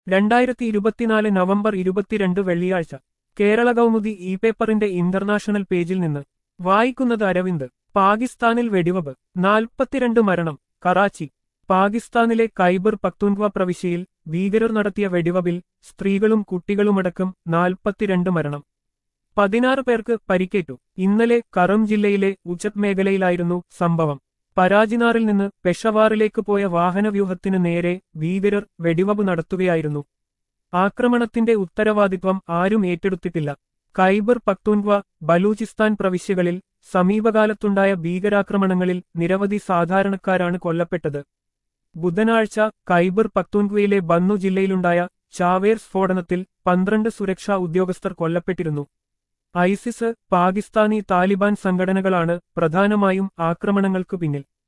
രണ്ടായിരത്തി ഇരുപത്തിനാല് നവംബർ ഇരുപത്തിരണ്ട് വെള്ളിയാഴ്ച കേരള കൗമുദി ഇ പേപ്പറിന്റെ ഇന്റർനാഷണൽ പേജിൽ നിന്ന് വായിക്കുന്നത് അരവിന്ദ് പാകിസ്ഥാനിൽ വെടിവെപ്പ് നാൽപ്പത്തിരണ്ട് മരണം കറാച്ചി പാകിസ്ഥാനിലെ കൈബർ പക്തൂൻക്വ പ്രവിശ്യയിൽ ഭീകരർ നടത്തിയ വെടിവെപ്പിൽ സ്ത്രീകളും കുട്ടികളുമടക്കം നാൽപ്പത്തിരണ്ട് മരണം പതിനാറ് പേർക്ക് പരിക്കേറ്റു ഇന്നലെ കറം ജില്ലയിലെ ഉച്ചത് മേഖലയിലായിരുന്നു സംഭവം പരാജിനാറിൽ നിന്ന് പെഷവാറിലേക്ക് പോയ വാഹനവ്യൂഹത്തിന് നേരെ ഭീകരർ വെടിവെപ്പ് നടത്തുകയായിരുന്നു ആക്രമണത്തിന്റെ ഉത്തരവാദിത്വം ആരും ഏറ്റെടുത്തിട്ടില്ല കൈബർ പക്തൂൻക്വ ബലൂചിസ്ഥാൻ പ്രവിശ്യകളിൽ സമീപകാലത്തുണ്ടായ ഭീകരാക്രമണങ്ങളിൽ നിരവധി സാധാരണക്കാരാണ് കൊല്ലപ്പെട്ടത് ബുധനാഴ്ച കൈബർ പക്തൂൻക്വയിലെ ബന്നു ജില്ലയിലുണ്ടായ ചാവേർ സ്ഫോടനത്തിൽ പന്ത്രണ്ട് സുരക്ഷാ ഉദ്യോഗസ്ഥർ കൊല്ലപ്പെട്ടിരുന്നു ഐസിസ് പാകിസ്ഥാനി താലിബാൻ സംഘടനകളാണ് പ്രധാനമായും ആക്രമണങ്ങൾക്കു പിന്നിൽ